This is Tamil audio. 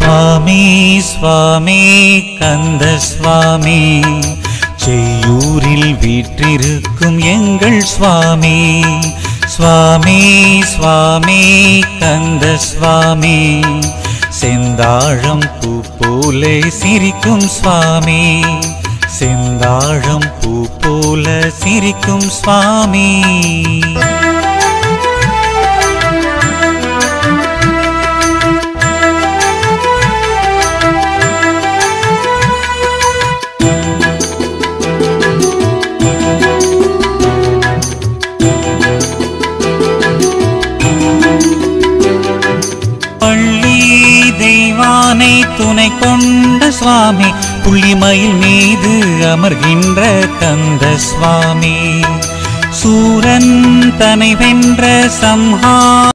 சுவாமி சுவாமி கந்த சுவாமி செய்யூரில் வீற்றிருக்கும் எங்கள் சுவாமி சுவாமி சுவாமி கந்த சுவாமி செந்தாழம் பூ போல சிரிக்கும் சுவாமி செந்தாழம் பூ போல சிரிக்கும் சுவாமி பள்ளி தெய்வானை துணை கொண்ட சுவாமி புள்ளிமயில் மீது அமர்கின்ற கந்த சுவாமி சூரன் தனை வென்ற சம்ஹார